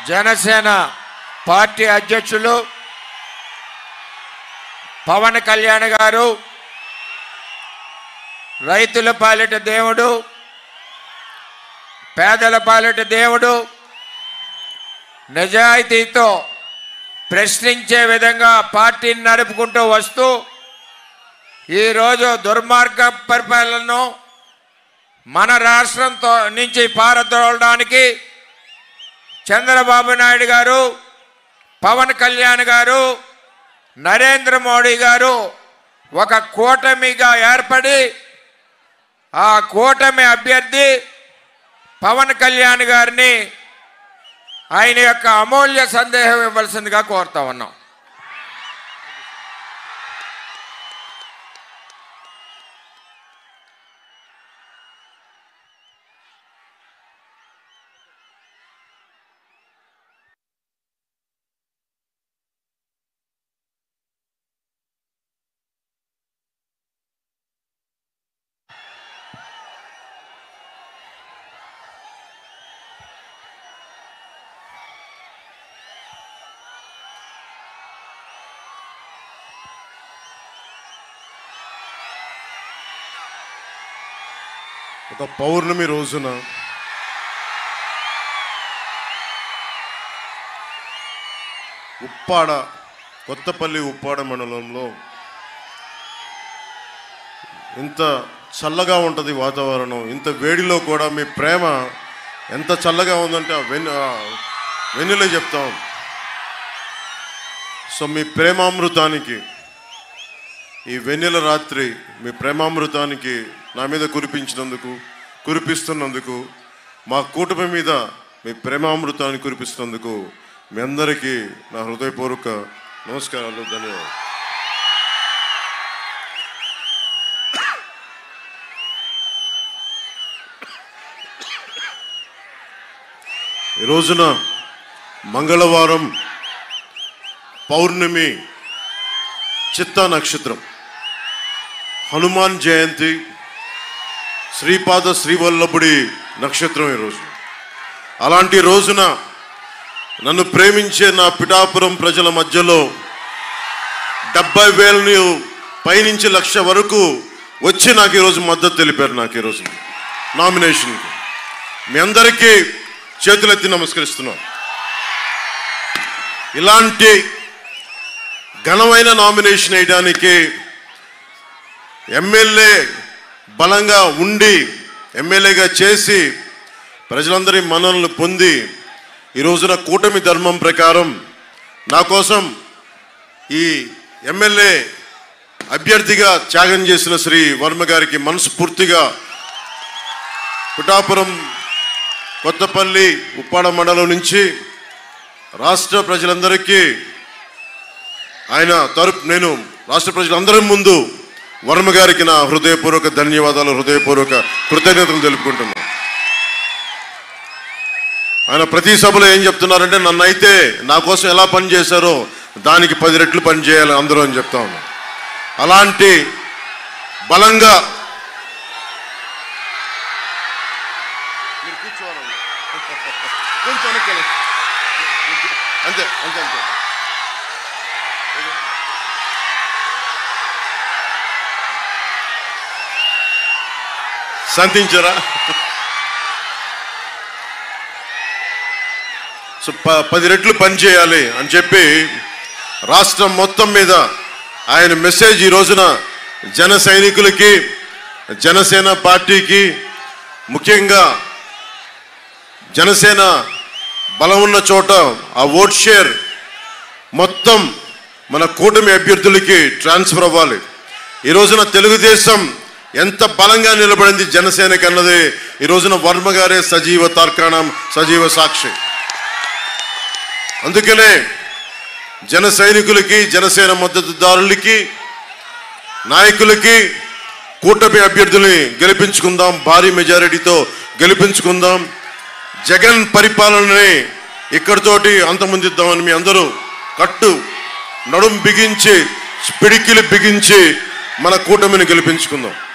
Janasena party అధ్యక్షులు పవన్ కళ్యాణ్ గారు రైతుల పాలిట దేవుడు పేదల పాలిట దేవుడు నిజాయితీతో ప్రశ్నించే విధంగా పార్టీని నడుపుకుంటూ వస్తూ ఈరోజు దుర్మార్గ పరిపాలనను మన రాష్ట్రంతో నుంచి పారద్రోలడానికి చంద్రబాబు నాయుడు గారు పవన్ కళ్యాణ్ గారు నరేంద్ర మోడీ గారు ఒక కూటమిగా ఏర్పడి ఆ కూటమి అభ్యర్థి పవన్ కళ్యాణ్ గారిని ఆయన యొక్క అమూల్య సందేహం ఇవ్వాల్సిందిగా కోరుతా ఉన్నాం ఒక పౌర్ణమి రోజున ఉప్పాడ కొత్తపల్లి ఉప్పాడ మండలంలో ఇంత చల్లగా ఉంటుంది వాతావరణం ఇంత వేడిలో కూడా మీ ప్రేమ ఎంత చల్లగా ఉందంటే ఆ వెన్ను ఆ వెన్నెలే చెప్తాం సో మీ ప్రేమామృతానికి ఈ వెన్నెల రాత్రి మీ ప్రేమామృతానికి నా మీద కురిపించినందుకు కురిపిస్తున్నందుకు మా కూటమి మీద మీ ప్రేమామృతాన్ని కురిపిస్తున్నందుకు మీ అందరికీ నా హృదయపూర్వక నమస్కారాలు ధన్యవాదాలు ఈ రోజున మంగళవారం పౌర్ణమి చిత్తా నక్షత్రం హనుమాన్ జయంతి శ్రీపాద శ్రీవల్లభుడి నక్షత్రం ఈరోజు అలాంటి రోజున నన్ను ప్రేమించే నా పిఠాపురం ప్రజల మధ్యలో డెబ్బై వేలని పైనుంచి లక్ష వరకు వచ్చి నాకు ఈరోజు మద్దతు తెలిపారు నాకు ఈరోజు నామినేషన్కి మీ అందరికీ చేతులెత్తి నమస్కరిస్తున్నాను ఇలాంటి ఘనమైన నామినేషన్ వేయడానికి ఎమ్మెల్యే బలంగా ఉండి ఎమ్మెల్యేగా చేసి ప్రజలందరి మనల్ని పొంది ఈ రోజున కూటమి ధర్మం ప్రకారం నా కోసం ఈ ఎమ్మెల్యే అభ్యర్థిగా త్యాగం చేసిన శ్రీ వర్మ గారికి మనస్ఫూర్తిగా పిఠాపురం కొత్తపల్లి ఉప్పాడ మండలం నుంచి రాష్ట్ర ప్రజలందరికీ ఆయన తరపు నేను రాష్ట్ర ప్రజలందరి ముందు వర్మ గారికి నా హృదయపూర్వక ధన్యవాదాలు హృదయపూర్వక కృతజ్ఞతలు తెలుపుకుంటున్నాను ఆయన ప్రతి సభలో ఏం చెప్తున్నారంటే నన్ను అయితే నా కోసం ఎలా పని చేశారో దానికి పది రెట్లు పని చేయాలి అందరూ అని చెప్తా ఉన్నా అలాంటి బలంగా కొంచెం వెనక్కి వెళ్ళండి. అంతే అంతే అంతే శాంతించారా సో ప- పది రెట్లు పని చేయాలి అని చెప్పి రాష్ట్రం మొత్తం మీద ఆయన మెసేజ్ ఈ రోజున జన సైనికులకి జనసేన పార్టీకి ముఖ్యంగా జనసేన బలం ఉన్న చోట ఆ ఓట్ షేర్ మొత్తం మన కూటమి అభ్యర్థులకి ట్రాన్స్ఫర్ అవ్వాలి ఈ రోజున తెలుగుదేశం ఎంత బలంగా నిలబడింది జనసేనకి అన్నది ఈ రోజున వర్మ గారే సజీవ తార్కాణం సజీవ సాక్షి అందుకనే జన సైనికులకి జనసేన మద్దతుదారులకి నాయకులకి కూటమి అభ్యర్థుల్ని గెలిపించుకుందాం భారీ మెజారిటీతో గెలిపించుకుందాం జగన్ పరిపాలనని ఇక్కడితోటి అంతమొందిద్దామని మీ అందరూ కట్టు నడుం బిగించి పిడికిలి బిగించి మన కూటమిని గెలిపించుకుందాం